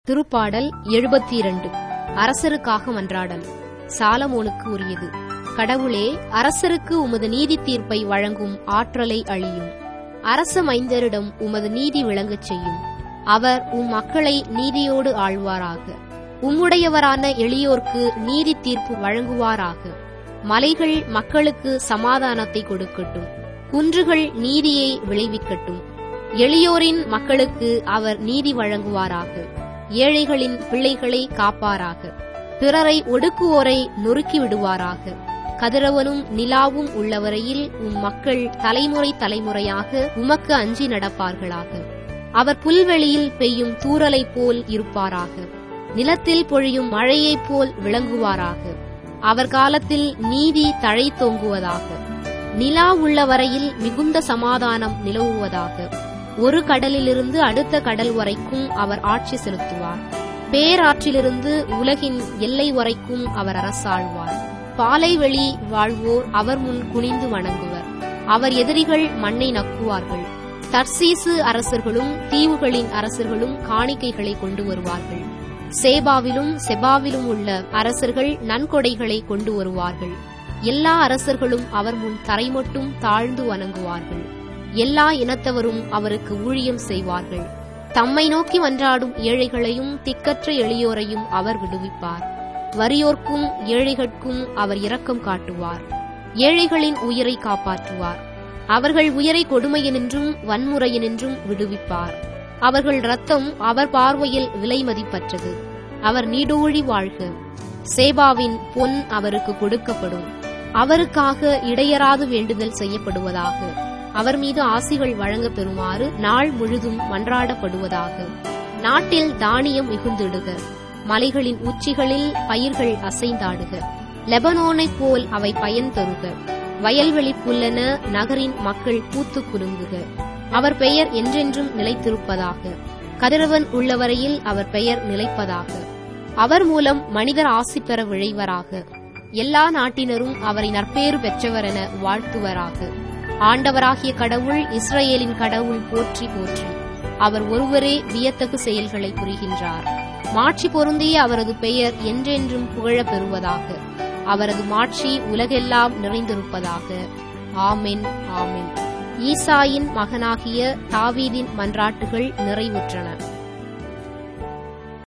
திருப்பாடல் எழுபத்தி இரண்டு அரசருக்காக மன்றாடல் சாலமோனுக்கு உரியது கடவுளே அரசருக்கு உமது நீதி தீர்ப்பை வழங்கும் ஆற்றலை அளியும் அரச மைந்தரிடம் உமது நீதி விளங்கச் செய்யும் அவர் உம் மக்களை நீதியோடு ஆழ்வாராக உம்முடையவரான எளியோர்க்கு நீதி தீர்ப்பு வழங்குவாராக மலைகள் மக்களுக்கு சமாதானத்தை கொடுக்கட்டும் குன்றுகள் நீதியை விளைவிக்கட்டும் எளியோரின் மக்களுக்கு அவர் நீதி வழங்குவாராக ஏழைகளின் பிள்ளைகளை காப்பாராக பிறரை ஒடுக்குவோரை நொறுக்கி விடுவாராக கதிரவனும் நிலாவும் உள்ளவரையில் உம் மக்கள் தலைமுறை தலைமுறையாக உமக்கு அஞ்சி நடப்பார்களாக அவர் புல்வெளியில் பெய்யும் தூறலைப் போல் இருப்பாராக நிலத்தில் பொழியும் மழையைப் போல் விளங்குவாராக அவர் காலத்தில் நீதி தழைத்தோங்குவதாக நிலா உள்ள வரையில் மிகுந்த சமாதானம் நிலவுவதாக ஒரு கடலிலிருந்து அடுத்த கடல் வரைக்கும் அவர் ஆட்சி செலுத்துவார் பேராற்றிலிருந்து உலகின் எல்லை வரைக்கும் அவர் அரசாழ்வார் பாலைவெளி வாழ்வோர் அவர் முன் குனிந்து வணங்குவர் அவர் எதிரிகள் மண்ணை நக்குவார்கள் தர்சீசு அரசர்களும் தீவுகளின் அரசர்களும் காணிக்கைகளை கொண்டு வருவார்கள் சேபாவிலும் செபாவிலும் உள்ள அரசர்கள் நன்கொடைகளை கொண்டு வருவார்கள் எல்லா அரசர்களும் அவர் முன் தரைமட்டும் தாழ்ந்து வணங்குவார்கள் எல்லா இனத்தவரும் அவருக்கு ஊழியம் செய்வார்கள் தம்மை நோக்கி மன்றாடும் ஏழைகளையும் திக்கற்ற எளியோரையும் அவர் விடுவிப்பார் வறியோர்க்கும் ஏழைகட்கும் அவர் இரக்கம் காட்டுவார் ஏழைகளின் உயிரை காப்பாற்றுவார் அவர்கள் உயிரை கொடுமையினின்றும் வன்முறையினின்றும் விடுவிப்பார் அவர்கள் ரத்தம் அவர் பார்வையில் விலை மதிப்பற்றது அவர் நீடூழி வாழ்க சேபாவின் பொன் அவருக்கு கொடுக்கப்படும் அவருக்காக இடையராது வேண்டுதல் செய்யப்படுவதாக அவர் மீது ஆசிகள் வழங்கப் பெறுமாறு நாள் முழுதும் மன்றாடப்படுவதாக நாட்டில் தானியம் மிகுந்திடுக மலைகளின் உச்சிகளில் பயிர்கள் அசைந்தாடுக லெபனோனைப் போல் அவை பயன் தருக வயல்வெளி புல்லென நகரின் மக்கள் பூத்து குலுங்குக அவர் பெயர் என்றென்றும் நிலைத்திருப்பதாக கதிரவன் உள்ளவரையில் அவர் பெயர் நிலைப்பதாக அவர் மூலம் மனிதர் ஆசி பெற விழைவராக எல்லா நாட்டினரும் அவரை நற்பேறு பெற்றவரென வாழ்த்துவராக ஆண்டவராகிய கடவுள் இஸ்ரேலின் கடவுள் போற்றி போற்றி அவர் ஒருவரே வியத்தகு செயல்களை புரிகின்றார் மாட்சி பொருந்திய அவரது பெயர் என்றென்றும் புகழப் பெறுவதாக அவரது மாட்சி உலகெல்லாம் நிறைந்திருப்பதாக ஆமென் ஆமென் ஈசாயின் மகனாகிய தாவீதின் மன்றாட்டுகள் நிறைவுற்றன